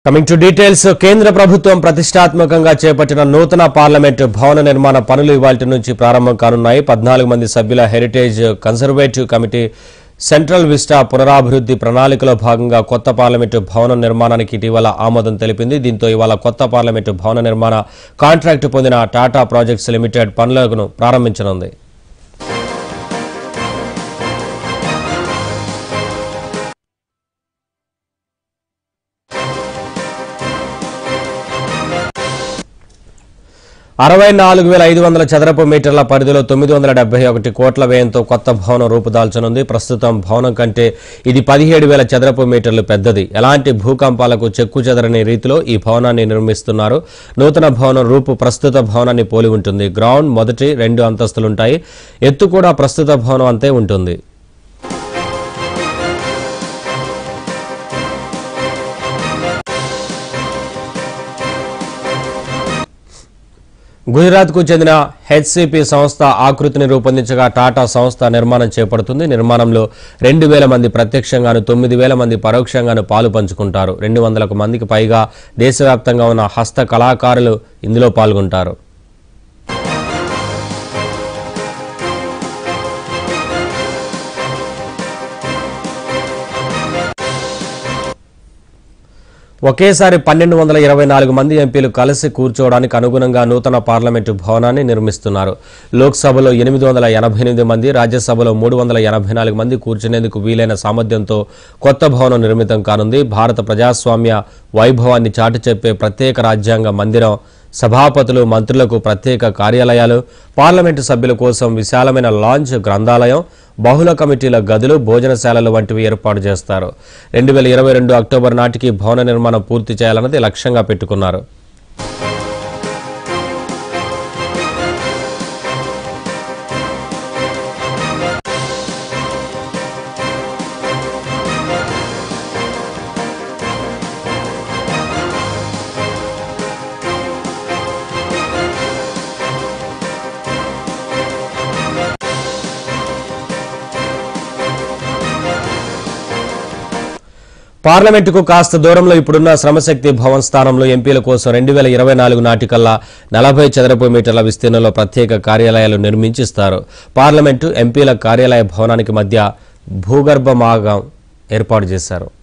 coming to details కేంద్ర ప్రభుత్వం ప్రతిష్టాత్మకంగా చేపట్టిన నూతన పార్లమెంటు భవన నిర్మాణ పనులు ఇవాళ నుంచి ప్రారంభం కానున్నాయి పద్నాలుగు మంది సభ్యుల heritage conservative committee central vista పునరాభివృద్ధి ప్రణాళికలో భాగంగా కొత్త పార్లమెంటు భవనం నిర్మాణానికి ఇటీవల ఆమోదం తెలిపింది దీంతో ఇవాళ కొత్త పార్లమెంటు భవన నిర్మాణ కాంట్రాక్టు పొందిన టాటా ప్రాజెక్ట్స్ లిమిటెడ్ పనులను ప్రారంభించనుంది అరవై నాలుగు వేల ఐదు వందల చదరపు మీటర్ల పరిధిలో తొమ్మిది వందల డెబ్బై ఒకటి కోట్ల వ్యయంతో కొత్త భవనం రూపుదాల్చనుంది ప్రస్తుతం భవనం కంటే ఇది పదిహేడు వేల చదరపు మీటర్లు పెద్దది ఎలాంటి భూకంపాలకు చెక్కు చెదరని రీతిలో ఈ భవనాన్ని నిర్మిస్తున్నారు నూతన భవనం రూపు ప్రస్తుత భవనాన్ని పోలి ఉంటుంది గ్రౌండ్ మొదటి రెండు అంతస్తులుంటాయి ఎత్తు కూడా ప్రస్తుత భవనం అంతే ఉంటుంది గుజరాత్కు చెందిన హెచ్సిపి సంస్థ ఆకృతిని రూపొందించగా టాటా సంస్థ నిర్మాణం చేపడుతుంది నిర్మాణంలో రెండు వేల మంది ప్రత్యక్షంగాను తొమ్మిది వేల మంది పరోక్షంగాను పాలు పంచుకుంటారు రెండు వందలకు మందికి పైగా దేశవ్యాప్తంగా ఉన్న హస్త కళాకారులు ఇందులో పాల్గొంటారు ఒకేసారి పన్నెండు వందల ఇరవై నాలుగు మంది ఎంపీలు కలిసి కూర్చోవడానికి అనుగుణంగా నూతన పార్లమెంటు భవనాన్ని నిర్మిస్తున్నారు లోక్సభలో ఎనిమిది వందల ఎనభై ఎనిమిది మంది రాజ్యసభలో మూడు వందల ఎనభై నాలుగు మంది కూర్చునేందుకు వీలైన సామర్థ్యంతో కొత్త భవనం నిర్మితం కానుంది భారత ప్రజాస్వామ్య వైభవాన్ని చాటి చెప్పే ప్రత్యేక రాజ్యాంగ మందిరం సభాపతులు మంత్రులకు ప్రత్యేక కార్యాలయాలు పార్లమెంటు సభ్యుల కోసం విశాలమైన లాంచ్ గ్రంథాలయం బహుళ కమిటీల గదులు భోజనశాలలు వంటివి ఏర్పాటు చేస్తారు రెండు వేల ఇరవై రెండు అక్టోబర్ నాటికి భవన నిర్మాణం పూర్తి చేయాలన్నది లక్ష్యంగా పెట్టుకున్నారు పార్లమెంటుకు కాస్త దూరంలో ఇప్పుడున్న శ్రమశక్తి భవన్ స్థానంలో ఎంపీల కోసం రెండు వేల ఇరవై నాలుగు నాటికల్లా నలభై చదరపు మీటర్ల విస్తీర్ణంలో ప్రత్యేక కార్యాలయాలు నిర్మించిస్తారు పార్లమెంటు ఎంపీల కార్యాలయ భవనానికి మధ్య భూగర్భ మార్గం ఏర్పాటు చేశారు